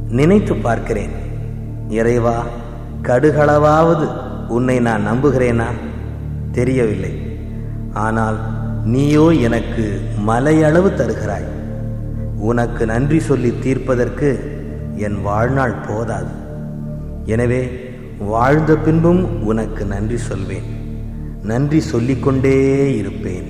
நினைத்து பார்க்கிறேன் இறைவா கடுகளவாவது உன்னை நான் நம்புகிறேனா தெரியவில்லை ஆனால் நீயோ எனக்கு மலையளவு தருகிறாய் உனக்கு நன்றி சொல்லி தீர்ப்பதற்கு என் வாழ்நாள் போதாது எனவே வாழ்ந்த பின்பும் உனக்கு நன்றி சொல்வேன் நன்றி சொல்லிக்கொண்டே இருப்பேன்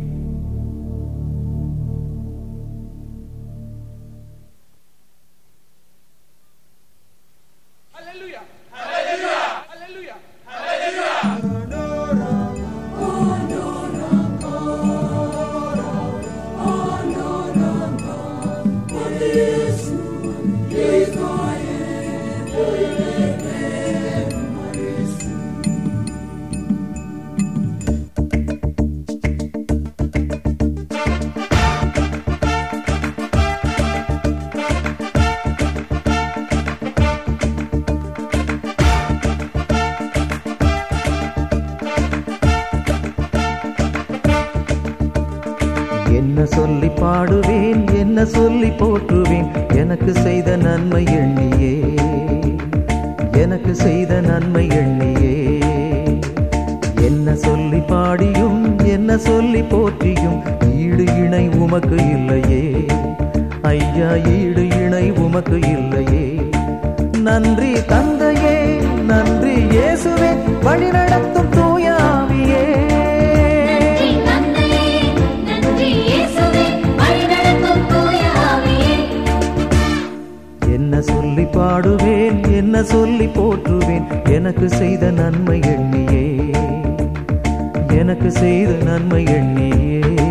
Hallelujah. Hallelujah. Hallelujah. என்ன சொல்லி பாடுவேன் என்ன சொல்லி போற்றுவேன் எனக்கு செய்த நன்மை எண்ணியே எனக்கு செய்த நன்மை எண்ணியே என்ன சொல்லி பாடியும் என்ன சொல்லி போற்றியும் ஈடு இணை உமக்கு இல்லையே ஐயா ஈடு இணை உமக்கு இல்லையே நன்றி தந்தையே நன்றி இயேசுவே வழிநடத்தும் தூயாவியே நன்றி தந்தையே நன்றி இயேசுவே வழிநடத்தும் தூய ஆவியே என்ன சொல்லி பாடுவேன் என்ன சொல்லி போற்றுவேன் எனக்கு செய்த நன்மை எண்ணியே எனக்கு செய்த நன்மை எண்ணியே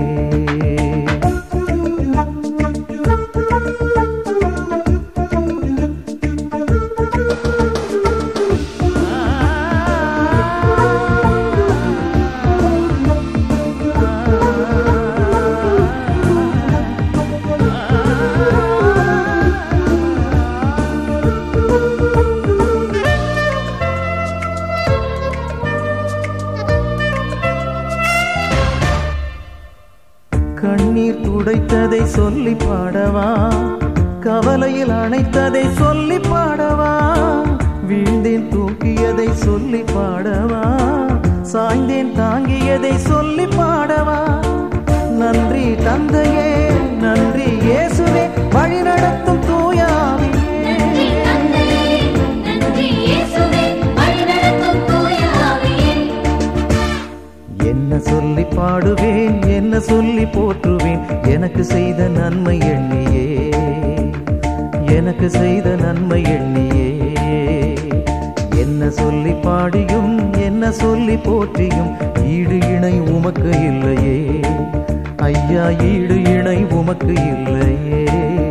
கண்ணீர் துடைத்ததை சொல்லி பாடவா கவலையில் அணைத்ததை சொல்லி பாடவா வீழ்ந்தேன் தூக்கியதை சொல்லி பாடவா சாய்ந்தேன் தாங்கியதை சொல்லி பாடவா நன்றி தந்தையே நன்றி இயேசுவே வழிநடத்தும் தூயாவியே நன்றி தந்தையே நன்றி இயேசுவே வழிநடத்தும் தூய ஆவியே என்ன சொல்லி பாடுவேன் என்ன சொல்லி போற்றுவேன் எனக்கு செய்த நன்மை எண்ணியே எனக்கு செய்த நன்மை எண்ணியே என்ன சொல்லி பாடியும் என்ன சொல்லி போற்றியும் ஈடு இணை உமக்கு இல்லையே ஐயா ஈடு இணை உமக்கு இல்லையே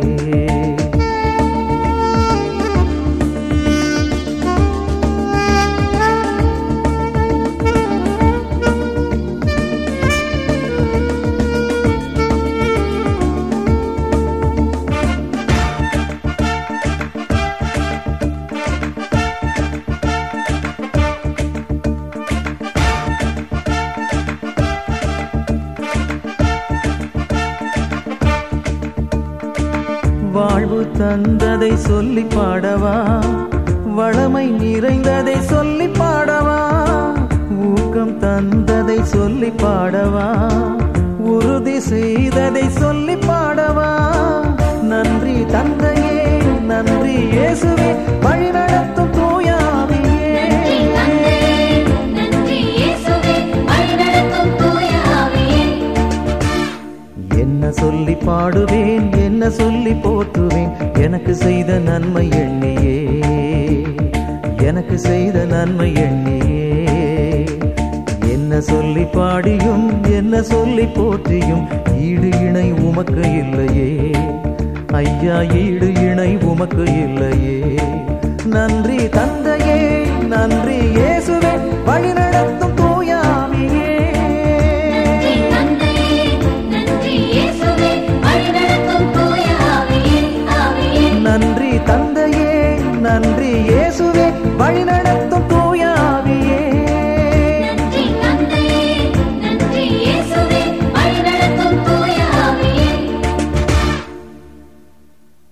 வாழ்வு தந்ததை சொல்லி பாடவா வளமை நிறைந்ததை சொல்லி பாடவா ஊக்கம் தந்ததை சொல்லி பாடவா உறுதி செய்ததை சொல்லி பாடவா நன்றி தந்தையே நன்றி இயேசுவே வழிநடத்தும் தூயாவியே நன்றி தந்தையே நன்றி இயேசுவே வழிநடத்தும் தூய ஆவியே என்ன சொல்லி பாடுவேன் என்ன சொல்லி போற்றுவேன் எனக்கு செய்த நன்மை எண்ணியே எனக்கு செய்த நன்மை எண்ணியே என்ன சொல்லி பாடியும் என்ன சொல்லி போற்றியும் ஈடு இணை உமக்கு இல்லையே ஐயா ஈடு இணை உமக்கு இல்லையே நன்றி தந்தையே நன்றி இயேசுவே வழிநட